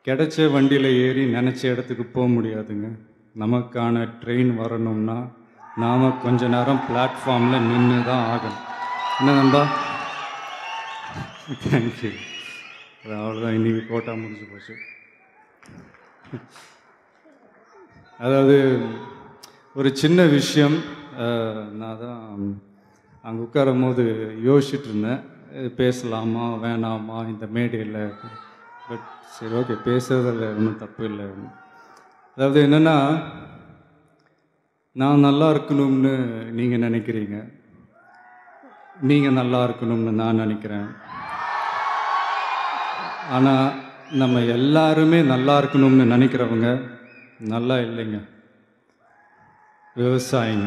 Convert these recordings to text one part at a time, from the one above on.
கிடைச்ச வண்டியில் ஏறி நினச்ச இடத்துக்கு போக முடியாதுங்க நமக்கான ட்ரெயின் வரணும்னா நாம் கொஞ்ச நேரம் பிளாட்ஃபார்மில் நின்று தான் ஆகணும் என்ன நண்பா தேங்க்யூ அது அவ்வளோதான் இன்றைக்கி கோட்டா முடிஞ்சு போச்சு அதாவது ஒரு சின்ன விஷயம் அஹ், நான் தான் அங்கே உட்காரும் போது யோசிச்சுட்டு இருந்தேன் இது பேசலாமா வேணாமா இந்த மேடையில் பட் சரி ஓகே பேசுறதில் ஒன்றும் தப்பு இல்லை அதாவது என்னென்னா நான் நல்லா இருக்கணும்னு நீங்கள் நினைக்கிறீங்க நீங்கள் நல்லா இருக்கணும்னு நான் நினைக்கிறேன் ஆனால் நம்ம எல்லாருமே நல்லா இருக்கணும்னு நினைக்கிறவங்க நல்லா இல்லைங்க விவசாயிங்க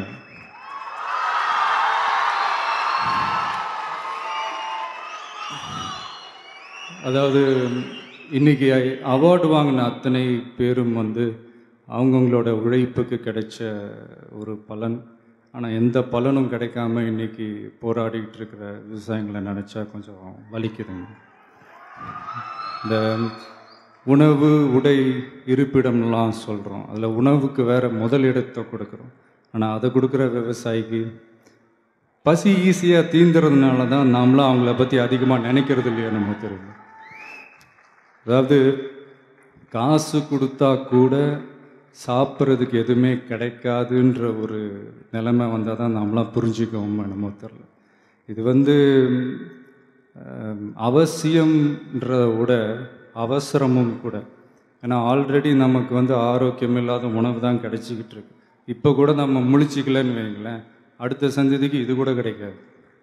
அதாவது இன்னைக்கு அவார்டு வாங்கின அத்தனை பேரும் வந்து அவங்கவுங்களோட உழைப்புக்கு கிடைச்ச ஒரு பலன் ஆனால் எந்த பலனும் கிடைக்காம இன்னைக்கு போராடிக்கிட்டு இருக்கிற விவசாயிகளை நினச்சா கொஞ்சம் வலிக்குதுங்க இந்த உணவு உடை இருப்பிடம்லாம் சொல்கிறோம் அதில் உணவுக்கு வேற முதலிடத்தை கொடுக்குறோம் ஆனால் அதை கொடுக்குற விவசாயிக்கு பசி ஈஸியாக தீந்துறதுனால தான் நாமளும் அவங்கள பற்றி அதிகமாக நினைக்கிறது இல்லையோ நம்ம தெரியல அதாவது காசு கொடுத்தா கூட சாப்பிட்றதுக்கு எதுவுமே கிடைக்காதுன்ற ஒரு நிலைமை வந்தால் தான் நம்மளாம் புரிஞ்சுக்கவும் என்னமோ தெரில இது வந்து அஹ், அவசியம்ன்றத விட அவசரமும் கூட ஏன்னா ஆல்ரெடி நமக்கு வந்து ஆரோக்கியம் இல்லாத உணவு தான் கிடைச்சிக்கிட்டு இருக்கு இப்போ கூட நம்ம முழிச்சிக்கலன்னு வைங்களேன் அடுத்த சந்ததிக்கு இது கூட கிடைக்காது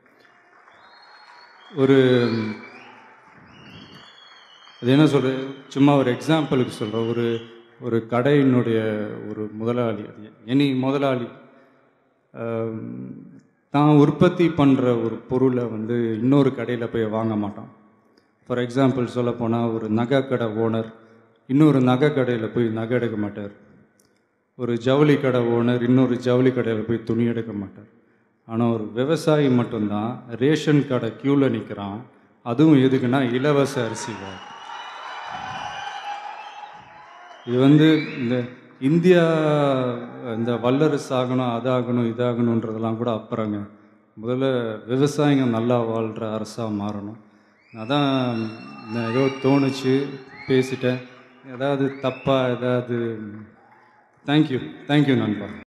ஒரு அது என்ன சொல்ற சும்மா ஒரு எக்ஸாம்பிளுக்கு சொல்கிறேன் ஒரு ஒரு கடையினுடைய ஒரு முதலாளி அது எனி முதலாளி ஆம், தான் உற்பத்தி பண்ணுற ஒரு பொருளை வந்து இன்னொரு கடையில் போய் வாங்க மாட்டான் ஃபார் எக்ஸாம்பிள் சொல்ல போனால் ஒரு நகை கடை ஓனர் இன்னொரு நகை கடையில் போய் நகை எடுக்க மாட்டார் ஒரு ஜவுளி கடை ஓனர் இன்னொரு ஜவுளி கடையில் போய் துணி எடுக்க மாட்டார் ஆனால் ஒரு விவசாயி மட்டும்தான் ரேஷன் கடை க்யூவில் நிற்கிறான் அதுவும் எதுக்குன்னா இலவச அரிசிக்காக இது வந்து இந்த இந்தியா இந்த வல்லரசு ஆகணும் அதாகணும் இதாகணுன்றதெல்லாம் கூட அப்புறங்க முதல்ல விவசாயிங்க நல்லா வாழ்கிற அரசாக மாறணும் அதான் நான் ஏதோ தோணுச்சு பேசிட்டேன் ஏதாவது தப்பாக ஏதாவது தேங்க்யூ தேங்க்யூ நண்பா